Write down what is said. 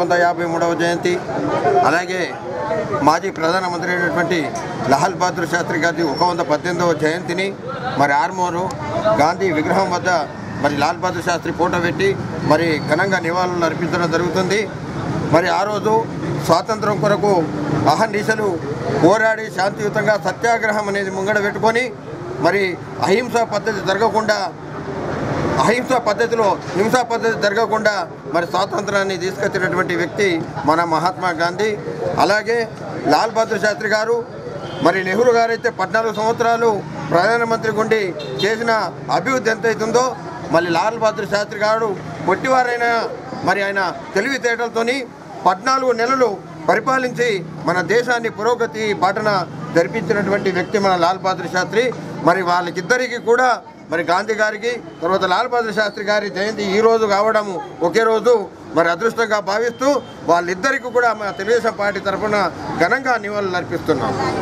వంద యాభై మూడవ జయంతి అలాగే మాజీ ప్రధానమంత్రి అయినటువంటి లాల్ బహదూర్ శాస్త్రి గారి ఒక వంద పద్దెనిమిదవ జయంతిని మరి ఆర్మూరు గాంధీ విగ్రహం వద్ద మరి లాల్ బహదూర్ శాస్త్రి ఫోటో పెట్టి మరి ఘనంగా నివాళులు అర్పించడం జరుగుతుంది మరి ఆ రోజు స్వాతంత్రం కొరకు అహర్నిశలు పోరాడి శాంతియుతంగా సత్యాగ్రహం అనేది ముంగడ పెట్టుకొని మరి అహింసా పద్ధతి జరగకుండా అహింసా పద్ధతిలో హింసా పద్ధతి జరగకుండా మరి స్వాతంత్రాన్ని తీసుకొచ్చినటువంటి వ్యక్తి మన మహాత్మా గాంధీ అలాగే లాల్ బహదూర్ శాస్త్రి గారు మరి నెహ్రూ గారైతే పద్నాలుగు సంవత్సరాలు ప్రధానమంత్రి గుండి చేసిన అభివృద్ధి ఎంత అవుతుందో మళ్ళీ లాల్ బహదూర్ శాస్త్రి గారు పొట్టివారైన మరి ఆయన తెలివితేటలతోని పద్నాలుగు నెలలు పరిపాలించి మన దేశాన్ని పురోగతి బాటన జరిపించినటువంటి వ్యక్తి మన లాల్ బహదూర్ శాస్త్రి మరి వాళ్ళకిద్దరికీ కూడా మరి గాంధీ గారికి తర్వాత లాల్ బహదూర్ శాస్త్రి గారి జయంతి ఈ రోజు కావడం ఒకే రోజు మరి అదృష్టంగా భావిస్తూ వాళ్ళిద్దరికీ కూడా మన తెలుగుదేశం పార్టీ తరఫున ఘనంగా నివాళులు అర్పిస్తున్నాం